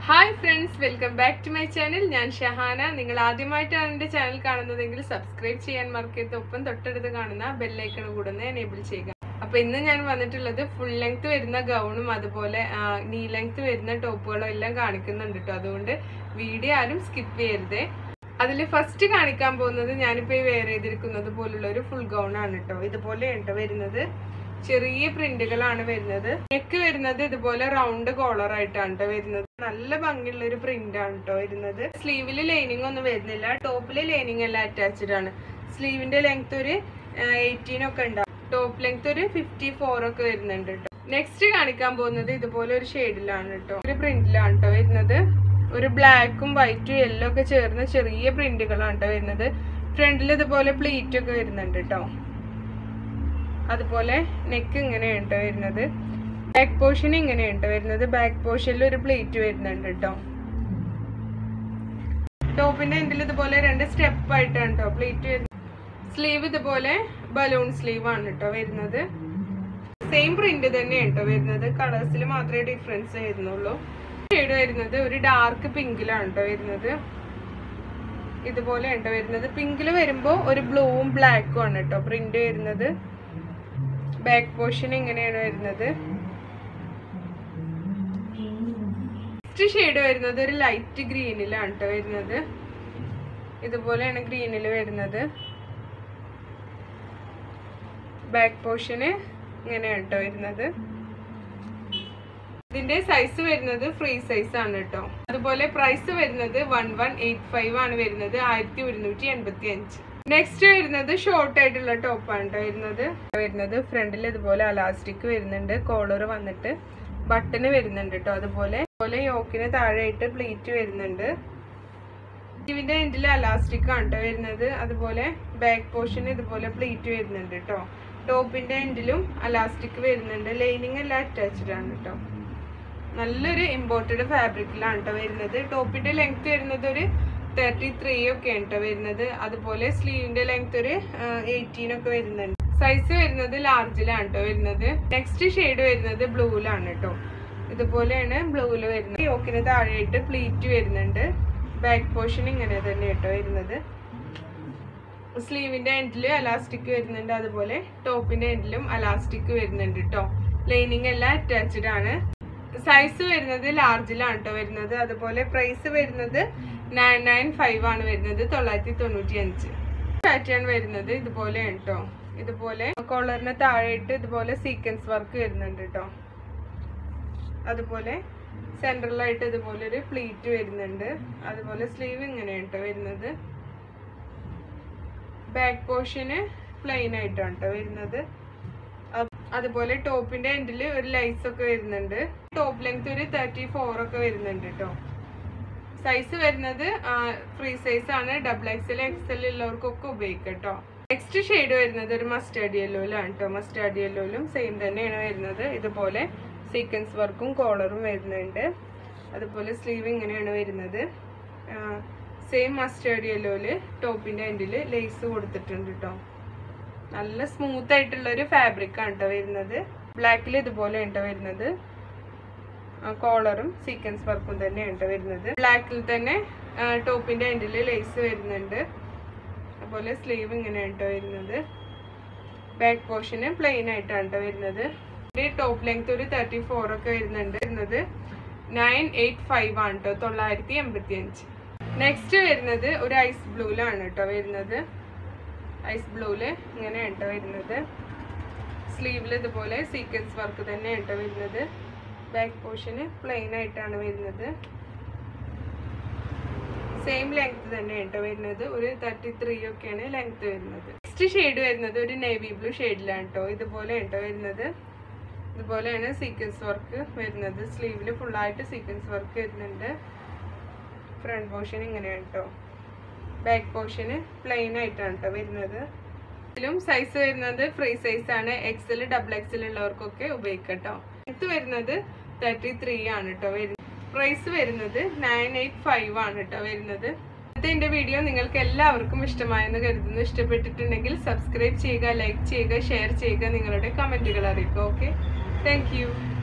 hi friends welcome back to my channel ഞാൻ ഷഹാന നിങ്ങൾ ആദ്യമായിട്ടാണ് എൻ്റെ ചാനൽ കാണുന്നതെങ്കിൽ സബ്സ്ക്രൈബ് ചെയ്യാൻ മറക്കരുത് ഒപ്പം തൊട്ടടുത്ത് കാണുന്ന ബെല്ലൈക്കൺ കൂടെ ഒന്ന് എനേബിൾ ചെയ്യുക അപ്പൊ ഇന്ന് ഞാൻ വന്നിട്ടുള്ളത് ഫുൾ ലെങ്ത് വരുന്ന ഗൗണും അതുപോലെ നീ ലെങ്ത് വരുന്ന ടോപ്പുകളും എല്ലാം കാണിക്കുന്നുണ്ട് കേട്ടോ അതുകൊണ്ട് വീഡിയോ ആരും സ്കിപ്പ് ചെയ്യരുതേ അതിൽ ഫസ്റ്റ് കാണിക്കാൻ പോകുന്നത് ഞാനിപ്പോൾ ഈ വെയർ ചെയ്തിരിക്കുന്നത് പോലുള്ള ഒരു ഫുൾ ഗൗൺ ആണ് കേട്ടോ ഇതുപോലെ കേട്ടോ വരുന്നത് ചെറിയ പ്രിന്റുകളാണ് വരുന്നത് നെക്ക് വരുന്നത് ഇതുപോലെ റൗണ്ട് കോളർ ആയിട്ടാണ് കേട്ടോ വരുന്നത് നല്ല ഭംഗിയുള്ള ഒരു പ്രിന്റ് ആണ് കേട്ടോ വരുന്നത് സ്ലീവില് ലൈനിങ് ഒന്നും വരുന്നില്ല ടോപ്പില് ലൈനിങ് എല്ലാം അറ്റാച്ച്ഡ് ആണ് സ്ലീവിന്റെ ലെങ്ത് ഒരു എയ്റ്റീൻ ഒക്കെ ഉണ്ടാവും ടോപ്പ് ലെങ്ത് ഒരു ഫിഫ്റ്റി ഫോർ ഒക്കെ വരുന്നുണ്ട് കേട്ടോ നെക്സ്റ്റ് കാണിക്കാൻ പോകുന്നത് ഇതുപോലെ ഒരു ഷെയ്ഡിലാണ് കേട്ടോ ഒരു പ്രിന്റിലാണ് കേട്ടോ വരുന്നത് ഒരു ബ്ലാക്കും വൈറ്റും യെല്ലോ ഒക്കെ ചേർന്ന ചെറിയ പ്രിന്റുകളാണ് കേട്ടോ വരുന്നത് ഫ്രണ്ടിൽ ഇതുപോലെ പ്ലീറ്റ് ഒക്കെ വരുന്നുണ്ട് കേട്ടോ അതുപോലെ നെക്ക് ഇങ്ങനെയാണ് കേട്ടോ വരുന്നത് ബാക്ക് പോർഷൻ ഇങ്ങനെയാണ് കേട്ടോ വരുന്നത് ബാക്ക് പോർഷനിൽ ഒരു പ്ലേറ്റ് വരുന്നുണ്ട് കേട്ടോ ടോപ്പിന്റെ എൻഡിൽ ഇതുപോലെ രണ്ട് സ്റ്റെപ്പ് ആയിട്ടാണ് കേട്ടോ പ്ലേറ്റ് വരുന്നത് സ്ലീവ് ഇതുപോലെ ബലൂൺ സ്ലീവ് ആണ് കേട്ടോ വരുന്നത് സെയിം പ്രിന്റ് തന്നെയാണ് കേട്ടോ വരുന്നത് കളേഴ്സിൽ മാത്രമേ ഡിഫറൻസ് വരുന്നുള്ളൂ ഷെയ്ഡ് വരുന്നത് ഒരു ഡാർക്ക് പിങ്കിലാണ് കേട്ടോ വരുന്നത് ഇതുപോലെ കേട്ടോ വരുന്നത് പിങ്കിൽ വരുമ്പോൾ ഒരു ബ്ലൂവും ബ്ലാക്കും ആണ് കേട്ടോ പ്രിന്റ് വരുന്നത് ബാക്ക് പോർഷൻ ഇങ്ങനെയാണ് വരുന്നത് നെക്സ്റ്റ് ഷെയ്ഡ് വരുന്നത് ഒരു ലൈറ്റ് ഗ്രീനിലാണ് കേട്ടോ വരുന്നത് ഇതുപോലെയാണ് ഗ്രീനിൽ വരുന്നത് ബാക്ക് പോർഷന് ഇങ്ങനെയാണ് കേട്ടോ വരുന്നത് ഇതിന്റെ സൈസ് വരുന്നത് ഫ്രീ സൈസ് ആണ് കേട്ടോ അതുപോലെ പ്രൈസ് വരുന്നത് വൺ വൺ എയ്റ്റ് ഫൈവ് ആണ് വരുന്നത് ആയിരത്തി ഒരുന്നൂറ്റി എൺപത്തി അഞ്ച് നെക്സ്റ്റ് വരുന്നത് ഷോർട്ട് ആയിട്ടുള്ള ടോപ്പാണ് കേട്ടോ വരുന്നത് വരുന്നത് ഫ്രണ്ടിൽ ഇതുപോലെ അലാസ്റ്റിക് വരുന്നുണ്ട് കോളർ വന്നിട്ട് ബട്ടണ് വരുന്നുണ്ട് കേട്ടോ അതുപോലെ അതുപോലെ യോക്കിന് താഴെയായിട്ട് പ്ലീറ്റ് വരുന്നുണ്ട് ഇതിന്റെ എൻഡിൽ അലാസ്റ്റിക് ആണ് കേട്ടോ വരുന്നത് അതുപോലെ ബാക്ക് പോർഷൻ ഇതുപോലെ പ്ലീറ്റ് വരുന്നുണ്ട് കേട്ടോ ടോപ്പിന്റെ എൻഡിലും അലാസ്റ്റിക് വരുന്നുണ്ട് ലൈനിങ് എല്ലാം അറ്റാച്ച്ഡ് ആണ് കേട്ടോ നല്ലൊരു ഇമ്പോർട്ടഡ് ഫാബ്രിക്കിലാണ് കേട്ടോ വരുന്നത് ടോപ്പിന്റെ ലെങ്ത് വരുന്നത് ഒരു തേർട്ടി ത്രീ ഒക്കെ ആണ് കേട്ടോ വരുന്നത് അതുപോലെ സ്ലീവിന്റെ ലെങ്ത് ഒരു എയ്റ്റീൻ ഒക്കെ വരുന്നുണ്ട് സൈസ് വരുന്നത് ലാർജിലാണ് കേട്ടോ വരുന്നത് നെക്സ്റ്റ് ഷെയ്ഡ് വരുന്നത് ബ്ലൂവിലാണ് കേട്ടോ ഇതുപോലെയാണ് ബ്ലൂവിൽ വരുന്നത് യോക്കിന് താഴെയായിട്ട് പ്ലീറ്റ് വരുന്നുണ്ട് ബാക്ക് പോർഷൻ ഇങ്ങനെ തന്നെ കേട്ടോ വരുന്നത് സ്ലീവിന്റെ എൻഡിൽ അലാസ്റ്റിക് വരുന്നുണ്ട് അതുപോലെ ടോപ്പിന്റെ എൻഡിലും അലാസ്റ്റിക് വരുന്നുണ്ട് കേട്ടോ ലൈനിങ് എല്ലാം അറ്റാച്ച്ഡ് ആണ് സൈസ് വരുന്നത് ലാർജിലാണ് കേട്ടോ വരുന്നത് അതുപോലെ പ്രൈസ് വരുന്നത് നയൻ നയൻ ഫൈവ് ആണ് വരുന്നത് തൊള്ളായിരത്തി തൊണ്ണൂറ്റി അഞ്ച് പാറ്റേൺ വരുന്നത് ഇതുപോലെയാണ് കേട്ടോ ഇതുപോലെ കോളറിന് താഴെയിട്ട് ഇതുപോലെ സീക്വൻസ് വർക്ക് വരുന്നുണ്ട് കേട്ടോ അതുപോലെ സെൻട്രലായിട്ട് ഇതുപോലെ ഒരു പ്ലീറ്റ് വരുന്നുണ്ട് അതുപോലെ സ്ലീവ് ഇങ്ങനെയാണ് കേട്ടോ വരുന്നത് ബാക്ക് പോർഷന് പ്ലെയിൻ ആയിട്ടാണ് കേട്ടോ വരുന്നത് അതുപോലെ ടോപ്പിന്റെ എൻഡിൽ ഒരു ലൈസ് ഒക്കെ വരുന്നുണ്ട് ടോപ്പ് ലെങ്ത് ഒരു തേർട്ടി ഫോർ ഒക്കെ വരുന്നുണ്ട് കേട്ടോ സൈസ് വരുന്നത് ഫ്രീ സൈസ് ആണ് ഡബിൾ എക്സൽ എക്സൽ ഉള്ളവർക്കൊക്കെ ഉപയോഗിക്കാം കേട്ടോ നെക്സ്റ്റ് ഷെയ്ഡ് വരുന്നത് ഒരു മസ്റ്റാർഡ് യെല്ലോയിലാണ് കേട്ടോ മസ്റ്റാർഡ് യെല്ലോയിലും സെയിം തന്നെയാണ് വരുന്നത് ഇതുപോലെ സീക്വൻസ് വർക്കും കോളറും വരുന്നുണ്ട് അതുപോലെ സ്ലീവ് ഇങ്ങനെയാണ് വരുന്നത് സെയിം മസ്റ്റാർഡ് യെല്ലോയില് ടോപ്പിന്റെ എൻഡിൽ ലേസ് കൊടുത്തിട്ടുണ്ട് കേട്ടോ നല്ല സ്മൂത്ത് ആയിട്ടുള്ള ഒരു ഫാബ്രിക് ആണ് കേട്ടോ വരുന്നത് ബ്ലാക്കിൽ ഇതുപോലെ കേട്ടോ വരുന്നത് കോളറും സീക്വൻസ് വർക്കും തന്നെയാണ് കേട്ടോ വരുന്നത് ബ്ലാക്കിൽ തന്നെ ടോപ്പിന്റെ എൻഡിൽ ലേസ് വരുന്നുണ്ട് അതുപോലെ സ്ലീവ് ഇങ്ങനെയാണ് കേട്ടോ വരുന്നത് ബാക്ക് പോർഷന് പ്ലെയിൻ ആയിട്ടാണ് കേട്ടോ വരുന്നത് ടോപ്പ് ലെങ്ത് ഒരു തേർട്ടി ഫോർ ഒക്കെ വരുന്നുണ്ട് വരുന്നത് നയൻ എയ്റ്റ് ഫൈവ് ആണ് കേട്ടോ തൊള്ളായിരത്തി എൺപത്തി അഞ്ച് നെക്സ്റ്റ് വരുന്നത് ഒരു ഐസ് ബ്ലൂലാണ് കേട്ടോ വരുന്നത് ഐസ് ബ്ലൂല് ഇങ്ങനെയാണ് കേട്ടോ വരുന്നത് സ്ലീവിൽ ഇതുപോലെ സീക്വൻസ് വർക്ക് തന്നെയാണ് കേട്ടോ വരുന്നത് ബാക്ക് പോർഷന് പ്ലെയിൻ ആയിട്ടാണ് വരുന്നത് സെയിം ലെങ്ത് തന്നെ കേട്ടോ വരുന്നത് ഒരു തേർട്ടി ത്രീ ഒക്കെയാണ് ലെങ്ത് വരുന്നത് നെക്സ്റ്റ് ഷെയ്ഡ് വരുന്നത് ഒരു നേവി ബ്ലൂ ഷെയ്ഡിലാണ് കേട്ടോ ഇതുപോലെ കേട്ടോ വരുന്നത് ഇതുപോലെയാണ് സീക്വൻസ് വർക്ക് വരുന്നത് സ്ലീവിൽ ഫുള്ളായിട്ട് സീക്വൻസ് വർക്ക് വരുന്നുണ്ട് ഫ്രണ്ട് പോർഷൻ ഇങ്ങനെയാണ് കേട്ടോ ബാക്ക് പോർഷന് പ്ലെയിൻ ആയിട്ടാണ് കേട്ടോ വരുന്നത് ഇതിലും സൈസ് വരുന്നത് ഫ്രീ സൈസ് ആണ് എക്സൽ ഡബിൾ എക്സൽ ഉള്ളവർക്കൊക്കെ ഉപയോഗിക്കാം കേട്ടോ ലെങ്ത് വരുന്നത് തേർട്ടി ത്രീ ആണ് കേട്ടോ വരുന്നത് പ്രൈസ് വരുന്നത് നയൻ എയ്റ്റ് ഫൈവ് ആണ് കേട്ടോ വരുന്നത് ഇന്നത്തെ എൻ്റെ വീഡിയോ നിങ്ങൾക്ക് എല്ലാവർക്കും ഇഷ്ടമായെന്ന് കരുതുന്നു ഇഷ്ടപ്പെട്ടിട്ടുണ്ടെങ്കിൽ സബ്സ്ക്രൈബ് ചെയ്യുക ലൈക്ക് ചെയ്യുക ഷെയർ ചെയ്യുക നിങ്ങളുടെ കമൻറ്റുകൾ അറിയിക്കുക ഓക്കെ താങ്ക്